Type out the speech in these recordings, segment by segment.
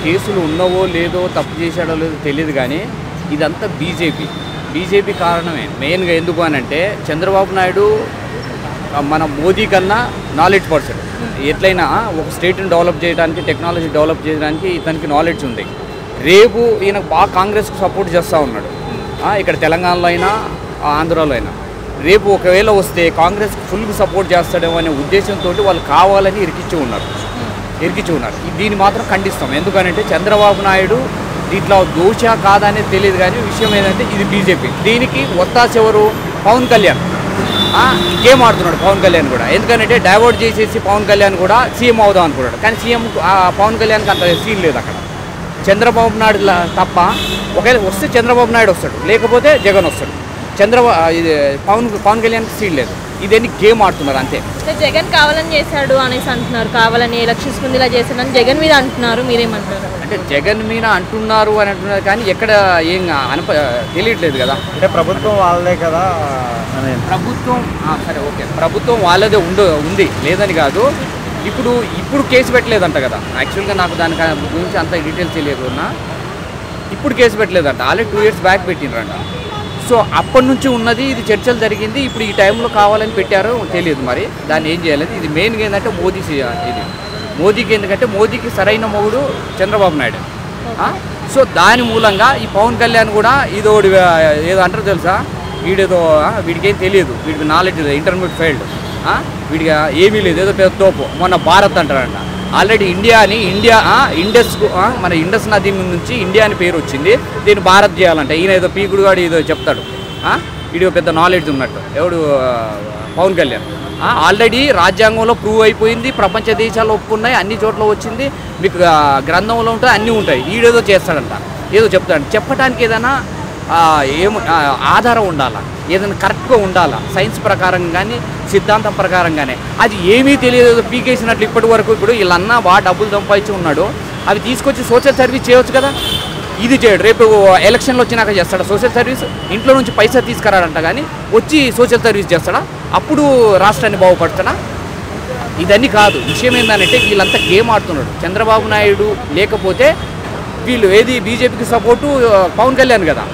కేసులు ఉన్నవో లేదో తప్పు చేశాడో లేదో తెలియదు కానీ ఇదంతా బీజేపీ బీజేపీ కారణమే మెయిన్గా ఎందుకు అని అంటే చంద్రబాబు నాయుడు ఆ, మన మోదీ కన్నా నాలెడ్జ్ పర్సన్ ఎట్లయినా ఒక స్టేట్ని డెవలప్ చేయడానికి టెక్నాలజీ డెవలప్ చేయడానికి ఇతనికి నాలెడ్జ్ ఉంది రేపు ఈయన బాగా కాంగ్రెస్కి సపోర్ట్ చేస్తూ ఉన్నాడు ఆ, ఇక్కడ తెలంగాణలో అయినా ఆ, ఆంధ్రాలో అయినా రేపు ఒకవేళ వస్తే కాంగ్రెస్కి ఫుల్గా సపోర్ట్ చేస్తాడేమో అనే ఉద్దేశంతో వాళ్ళు కావాలని ఇరికిచ్చి ఉన్నారు ఇరికిచ్చి ఉన్నారు ఈ- దీన్ని మాత్రం ఖండిస్తాం ఎందుకనంటే చంద్రబాబు నాయుడు దీంట్లో దోష కాదా అనేది తెలియదు కానీ విషయం ఏంటంటే ఇది బీజేపీ దీనికి ఒత్తాస ఎవరు పవన్ కళ్యాణ్ ఆ, గేమ్ ఆడుతున్నాడు పవన్ కళ్యాణ్ కూడా ఎందుకంటే డైవర్ట్ చేసేసి పవన్ కళ్యాణ్ కూడా సీఎం అవుదాం అనుకున్నాడు కానీ సీఎం పవన్ కళ్యాణ్కి అంత సీన్ లేదు అక్కడ చంద్రబాబు నాయుడు లా- తప్ప ఒకవేళ వస్తే చంద్రబాబు నాయుడు వస్తాడు లేకపోతే జగన్ వస్తాడు చంద్రబాబు ఇది పవన్ పవన్ కళ్యాణ్కి సీన్ లేదు ఇదేంటి గేమ్ ఆడుతున్నారు అంతే అంటే జగన్ కావాలని చేశాడు అనేసి అంటున్నారు కావాలని ఎలక్షన్స్ ముందు ఇలా చేశాడని జగన్ మీద అంటున్నారు మీరేమంటారు అంటే జగన్ మీద అంటున్నారు అని అంటున్నారు కానీ ఎక్కడ ఏం అనప తెలియట్లేదు కదా అంటే ప్రభుత్వం వాళ్ళదే కదా అని ప్రభుత్వం ఆ, సరే ఓకే ప్రభుత్వం వాళ్ళదే ఉండు ఉంది లేదని కాదు ఇప్పుడు ఇప్పుడు కేసు పెట్టలేదంట కదా యాక్చువల్గా నాకు దాని కా- గురించి అంత డీటెయిల్స్ తెలియకున్నా ఇప్పుడు కేసు పెట్టలేదంట ఆల్రెడీ టూ ఇయర్స్ బ్యాక్ పెట్టినరంట సో అప్పటి నుంచి ఉన్నది ఇది చర్చలు జరిగింది ఇప్పుడు ఈ టైంలో కావాలని పెట్టారో తెలియదు మరి దాన్ని ఏం చేయాలి ఇది మెయిన్గా ఏంటంటే మోదీ సి- ఇది మోదీకి ఎందుకంటే మోదీకి సరైన మొగుడు చంద్రబాబు నాయుడు ఆ? సో దాని మూలంగా ఈ పవన్ కళ్యాణ్ కూడా ఇదో ఒకటి, ఆ, ఏదో అంటారు తెలుసా వీడేదో ఆ, వీడికి ఏం తెలియదు వీడికి నాలెడ్జ్ లేదు ఇంటర్మీడియట్ ఫెయిల్డ్ వీడికి ఏమీ లేదు ఏదో పెద్ద తోపు మొన్న భారత్ అంటారంట ఆల్రెడీ ఇండియా అని ఇండియా ఆ, ఇండస్ కు- ఆ, మన ఇండస్ నది నుంచి ఇండియా అని పేరు వచ్చింది దీన్ని భారత్ చేయాలంట ఈయన ఏదో పీకుడు గాడు ఏదో చెప్తాడు ఆ, వీడికి పెద్ద నాలెడ్జ్ ఉన్నట్టు ఎవడు ఆ, పవన్ కళ్యాణ్ ఆ, ఆల్రెడీ రాజ్యాంగంలో ప్రూవ్ అయిపోయింది ప్రపంచ దేశాలు ఒప్పుకున్నాయి అన్ని చోట్ల వచ్చింది మీకు ఆ, గ్రంథంలో ఉంటాయి అన్నీ ఉంటాయి ఈడేదో చేస్తాడంట ఏదో చెప్తాడు చెప్పడానికి ఏదైనా ఆ, ఏం ఆ, ఆధారం ఉండాలా ఏదైనా కరెక్ట్గా ఉండాలా సైన్స్ ప్రకారం కానీ సిద్ధాంతం ప్రకారం కానీ అది ఏమీ తెలియదు ఏదో పీకేసినట్లు ఇప్పటి వరకు ఇప్పుడు వీళ్ళన్నా బాగా డబ్బులు సంపాదించి ఉన్నాడు అవి తీసుకొచ్చి సోషల్ సర్వీస్ చేయొచ్చు కదా ఇది చేయడు రేపు ఎలక్షన్లు వచ్చినాక చేస్తాడా సోషల్ సర్వీస్ ఇంట్లో నుంచి పైసా తీసుకురాడంట కానీ వచ్చి సోషల్ సర్వీస్ చేస్తాడా అప్పుడు రాష్ట్రాన్ని బాగుపడతాడా ఇదన్నీ కాదు విషయం ఏంటంటే వీళ్ళంతా గేమ్ ఆడుతున్నాడు చంద్రబాబు నాయుడు లేకపోతే వీళ్ళు ఏది బీజేపీకి సపోర్టు ఆ, పవన్ కళ్యాణ్ కదా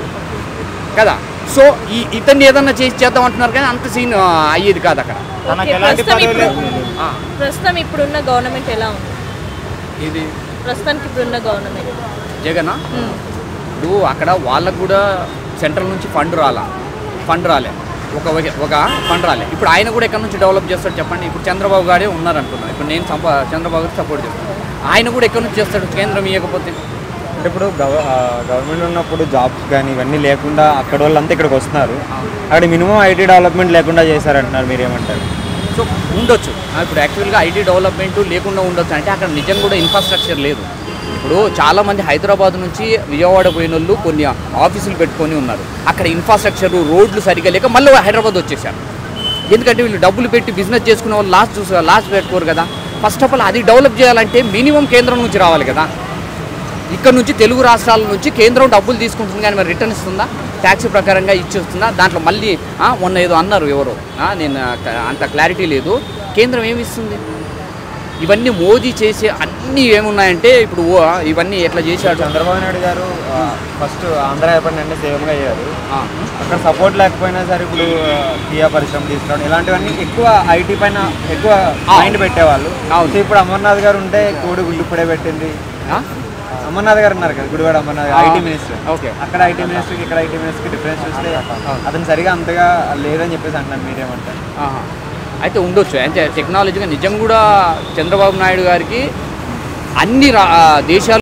కదా సో ఈ ఇతన్ని ఏదన్నా చేసి చేద్దాం అంటున్నారు కానీ అంత సీన్ ఆ, అయ్యేది కాదు అక్కడ తనకు ఓకే, ఎలాంటి ప్రస్తుతం పదవి ఇప్పుడు- లేదు ఆ, ప్రస్తుతం ఇప్పుడున్న గవర్నమెంట్ ఎలా ఉంది ఇది ప్రస్తుతానికి ఇప్పుడున్న గవర్నమెంట్ జగనా ఇప్పుడు అక్కడ వాళ్ళకు కూడా సెంట్రల్ నుంచి ఫండ్ రాలా ఫండ్ రాలే ఒక ఒక- ఒక ఫండ్ రాలే ఇప్పుడు ఆయన కూడా ఎక్కడి నుంచి డెవలప్ చేస్తాడు చెప్పండి ఇప్పుడు చంద్రబాబు గారే ఉన్నారు అనుకున్నాను ఇప్పుడు నేను సంపా చంద్రబాబు గారికి సపోర్ట్ చేస్తాను ఆయన కూడా ఎక్కడి నుంచి చేస్తాడు కేంద్రం ఇవ్వకపోతే అంటే ఇప్పుడు గవ గవర్నమెంట్ ఉన్నప్పుడు జాబ్స్ కానీ ఇవన్నీ లేకుండా అక్కడ వాళ్ళంతా ఇక్కడికి వస్తున్నారు అక్కడ మినిమం ఐటీ డెవలప్మెంట్ లేకుండా చేశారంటున్నారు మీరు ఏమంటారు సో ఉండొచ్చు ఆ, ఇప్పుడు యాక్చువల్గా ఐటీ డెవలప్మెంట్ లేకుండా ఉండొచ్చు అంటే అక్కడ నిజం కూడా ఇన్ఫ్రాస్ట్రక్చర్ లేదు ఇప్పుడు చాలామంది హైదరాబాద్ నుంచి విజయవాడ పోయిన వాళ్ళు కొన్ని ఆఫీసులు పెట్టుకొని ఉన్నారు అక్కడ ఇన్ఫ్రాస్ట్రక్చర్ రోడ్లు సరిగ్గా లేక మళ్ళీ హైదరాబాద్ వచ్చేసారు ఎందుకంటే వీళ్ళు డబ్బులు పెట్టి బిజినెస్ చేసుకునే వాళ్ళు లాస్ట్ చూసి లాస్ట్ పెట్టుకోరు కదా ఫస్ట్ ఆఫ్ ఆల్ అది డెవలప్ చేయాలంటే మినిమం కేంద్రం నుంచి రావాలి కదా ఇక్కడ నుంచి తెలుగు రాష్ట్రాల నుంచి కేంద్రం డబ్బులు తీసుకుంటుంది కానీ మరి రిటర్న్ ఇస్తుందా ట్యాక్స్ ప్రకారంగా ఇచ్చేస్తుందా దాంట్లో మళ్ళీ ఆ, మొన్న ఏదో అన్నారు ఎవరు ఆ, నేను ఆ, అంత క్లారిటీ లేదు కేంద్రం ఏమి ఇస్తుంది ఇవన్నీ మోదీ చేసే అన్నీ ఏమున్నాయంటే ఇప్పుడు ఓ, ఇవన్నీ ఎట్లా చేశాడు చంద్రబాబు నాయుడు గారు ఫస్ట్ ఆంధ్ర అంటే సీఎంగా అయ్యారు ఆ, అక్కడ సపోర్ట్ లేకపోయినా సరే ఇప్పుడు కియా పరిశ్రమ తీసుకురావడం ఇలాంటివన్నీ ఎక్కువ ఐటీ పైన ఎక్కువ మైండ్ పెట్టేవాళ్ళు అవును. సో ఇప్పుడు అమర్నాథ్ గారు ఉంటే కోడి గుళ్ళు ఇప్పుడే పెట్టింది ఆ? అమర్నాథ్ గారు ఉన్నారు కదా గుడివాడ అమర్నాథ్ ఆ. ఐటీ మినిస్టర్ ఓకే అక్కడ ఐటీ మినిస్టర్కి ఇక్కడ ఐటీ మినిస్టర్కి డిఫరెన్స్ చూస్తే అతను సరిగా అంతగా లేదని చెప్పేసి అంటున్నాను మీరేమంటారు ఆహా. అయితే ఉండొచ్చు అంటే టెక్నాలజీగా నిజం కూడా చంద్రబాబు నాయుడు గారికి అన్ని రా దేశాలు